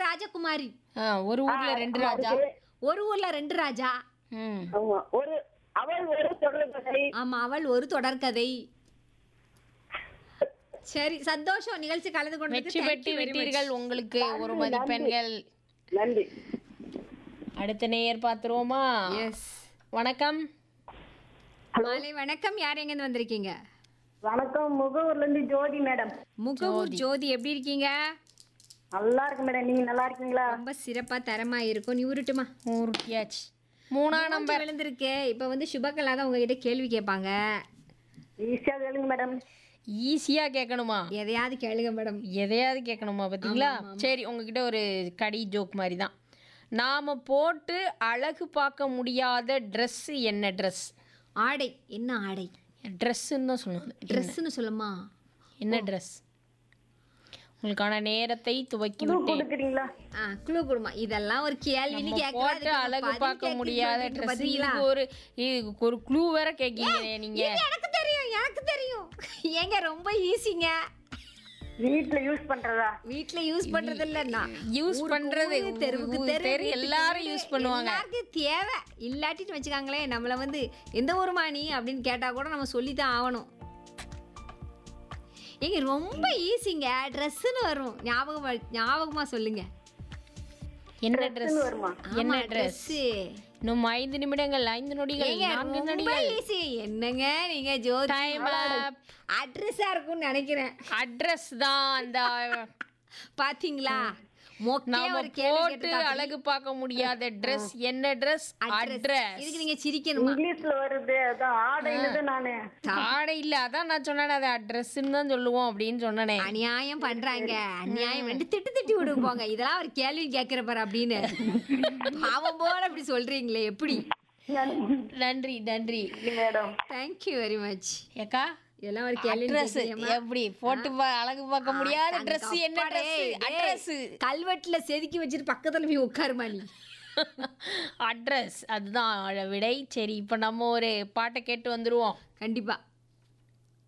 ராஜகுமாரி ஆ, ஒரு ஊர்ல ரெண்டு ராஜா ஒரு ஊர்ல ரெண்டு ராஜா ம் ஆமா ஒரு அவள் ஒரு தொடர்கதை ஆமா அவள் ஒரு தொடர்கதை சரி சந்தோஷம் நிகழ்ச்சி கலந்து வெற்றி கொண்டு பெற்று விட்டீர்கள் உங்களுக்கு ஒரு மதிப்பெண்கள் நன்றி அடுத்த நேயர் பார்த்துருவோமா எஸ் வணக்கம் மாலை வணக்கம் யார் எங்க இருந்து வந்திருக்கீங்க வணக்கம் முகூர்ல இருந்து ஜோதி மேடம் முகவூர் ஜோதி எப்படி இருக்கீங்க நல்லா இருக்கு மேடம் நீங்க நல்லா இருக்கீங்களா ரொம்ப சிறப்பா தரமா இருக்கும் நீ உருட்டுமா ஊருட்டியாச்சு மூணா நம்பர் விழுந்திருக்கு இப்ப வந்து சுபகலா தான் உங்ககிட்ட கேள்வி கேட்பாங்க ஈஸியா கேளுங்க மேடம் ஈஸியா கேட்கணுமா எதையாவது கேளுங்க மேடம் எதையாவது கேட்கணுமா பார்த்தீங்களா சரி உங்ககிட்ட ஒரு கடி ஜோக் மாதிரி தான் நாம போட்டு அழகு பார்க்க முடியாத ட்ரெஸ் என்ன ட்ரெஸ் ஆடை என்ன ஆடை ட்ரெஸ்ஸுன்னு தான் சொல்லணும் ட்ரெஸ்ன்னு சொல்லுமா என்ன ட்ரெஸ் உங்களுக்கான நேரத்தை துவக்கி விட்டேன் கொடுக்குறீங்களா ஆ குழு குடுமா இதெல்லாம் ஒரு கேள்வின்னு நம்ம கேட்கலாம் போட்டு அழகு பார்க்க முடியாத ட்ரெஸ் இதுக்கு ஒரு இதுக்கு ஒரு க்ளூ வேற கேட்கீங்க நீங்க எனக்கு தெரியும் எனக்கு தெரியும் ஏங்க ரொம்ப ஈஸிங்க வீட்ல யூஸ் பண்றதா வீட்ல யூஸ் பண்றது இல்லன்னா யூஸ் பண்றது தெருவுக்கு ஊ- தெரு தெரு வீட்டுக்கு எல்லாரும் வீடு, யூஸ் பண்ணுவாங்க எல்லாருக்கும் தேவை இல்லாட்டின்னு வச்சுக்காங்களேன் நம்மள வந்து எந்த ஊருமா நீ அப்படின்னு கேட்டா கூட நம்ம சொல்லித்தான் ஆகணும் ஏங்க ரொம்ப ஈஸிங்க ட்ரெஸ்ஸுன்னு வரும் ஞாபகமா ஞாபகமா சொல்லுங்க என்ன ட்ரெஸ் வருமா என்ன ஆமா, ட்ரெஸ் dress. இன்னும் ஐந்து நிமிடங்கள் ஐந்து நொடிகள் ஏங்க நான்கு ரொம்ப நொடிகள் ஈஸி என்னங்க நீங்க ஜோதி டைம் அட்ரஸா இருக்கும்னு நினைக்கிறேன் அட்ரஸ் தான் அந்த பாத்தீங்களா மொக்கையா நாம ஒரு கேள்வி போட்டு கேட்டிருக்காப்படி. அழகு பார்க்க முடியாத ட்ரெஸ் என்ன ட்ரெஸ் Address. அட்ரஸ் இதுக்கு நீங்க சிரிக்கணுமா இங்கிலீஷ்ல வருது அதான் ஆடைன்னு நானு ஆடை இல்ல அதான் நான் சொன்னேன் அது அட்ரஸ்ன்னு தான் சொல்லுவோம் அப்படின்னு சொன்னனே அநியாயம் பண்றாங்க அநியாயம் ரெண்டு திட்டு திட்டி விடுங்க போங்க இதெல்லாம் ஒரு கேள்வி கேட்கிற பாரு அப்படின்னு பாவம் போல அப்படி சொல்றீங்களே எப்படி நன்றி நன்றி மேடம் தேங்க்யூ வெரி மச் ஏக்கா இதெல்லாம் ஒரு கேள்வி ட்ரெஸ் எப்படி போட்டு பா- அழகு பார்க்க முடியாத ட்ரெஸ் என்ன ட்ரெஸ் அட்ரஸ் கல்வெட்டுல செதுக்கி வச்சுட்டு பக்கத்துல போய் உட்காருமா நீ அட்ரஸ் அதுதான் விடை சரி இப்போ நம்ம ஒரு பாட்டை கேட்டு வந்துருவோம் கண்டிப்பா